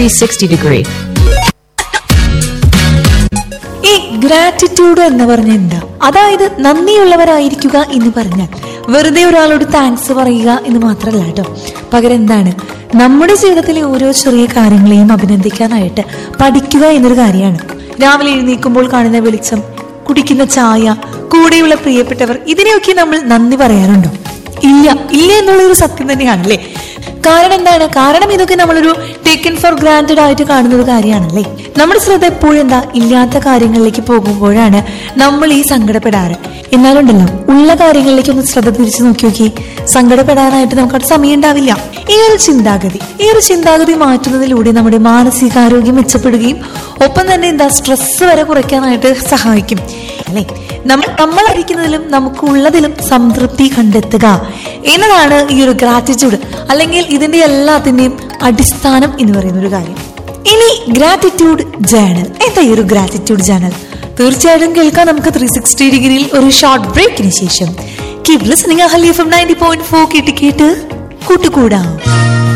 360 degree. ഈ gratitude എന്ന് പറഞ്ഞ എന്താ അതായത് നന്ദിയുള്ളവരായിരിക്കുക എന്ന് പറഞ്ഞാൽ വെറുതെ ഒരാളോട് താങ്ക്സ് പറയുക എന്ന് മാത്രമല്ല കേട്ടോ പകരം എന്താണ് നമ്മുടെ ജീവിതത്തിലെ ഓരോ ചെറിയ കാര്യങ്ങളെയും അഭിനന്ദിക്കാനായിട്ട് പഠിക്കുക എന്നൊരു കാര്യമാണ് രാവിലെ എഴുന്നേൽക്കുമ്പോൾ കാണുന്ന വെളിച്ചം കുടിക്കുന്ന ചായ കൂടെയുള്ള പ്രിയപ്പെട്ടവർ ഇതിനെയൊക്കെ നമ്മൾ നന്ദി പറയാറുണ്ടോ ഇല്ല ഇല്ല എന്നുള്ളൊരു സത്യം തന്നെയാണല്ലേ കാരണം എന്താണ് കാരണം ഇതൊക്കെ നമ്മളൊരു ടേക്കൻ ഫോർ ഗ്രാൻഡഡ് ആയിട്ട് കാണുന്ന ഒരു കാര്യമാണല്ലേ നമ്മുടെ ശ്രദ്ധ എപ്പോഴും എന്താ ഇല്ലാത്ത കാര്യങ്ങളിലേക്ക് പോകുമ്പോഴാണ് നമ്മൾ ഈ സങ്കടപ്പെടാറ് എന്നാലുണ്ടല്ലോ ഉള്ള കാര്യങ്ങളിലേക്ക് ഒന്ന് ശ്രദ്ധ തിരിച്ചു നോക്കി നോക്കി സങ്കടപ്പെടാനായിട്ട് നമുക്ക് അവിടെ സമയം ഉണ്ടാവില്ല ഈ ഒരു ചിന്താഗതി ഈ ഒരു ചിന്താഗതി മാറ്റുന്നതിലൂടെ നമ്മുടെ മാനസികാരോഗ്യം മെച്ചപ്പെടുകയും ഒപ്പം തന്നെ എന്താ സ്ട്രെസ് വരെ കുറയ്ക്കാനായിട്ട് സഹായിക്കും അല്ലേ നമ്മൾ നമ്മളറിയിക്കുന്നതിലും നമുക്ക് ഉള്ളതിലും സംതൃപ്തി കണ്ടെത്തുക എന്നതാണ് ഈ ഒരു ഗ്രാറ്റിറ്റ്യൂഡ് അല്ലെങ്കിൽ ഇതിന്റെ എല്ലാത്തിന്റെയും അടിസ്ഥാനം എന്ന് പറയുന്ന ഒരു കാര്യം ഇനി ഗ്രാറ്റിറ്റ്യൂഡ് ജേണൽ എന്താ ഈ ഒരു ഗ്രാറ്റിറ്റ്യൂഡ് ജേണൽ തീർച്ചയായിട്ടും കേൾക്കാം നമുക്ക് ത്രീ സിക്സ്റ്റി ഡിഗ്രിയിൽ ഒരു ഷോർട്ട് ബ്രേക്കിന് ശേഷം keep listening Ahali FM ninety point four ഫോർ കേട്ട് കേട്ട് കൂട്ടുകൂടാം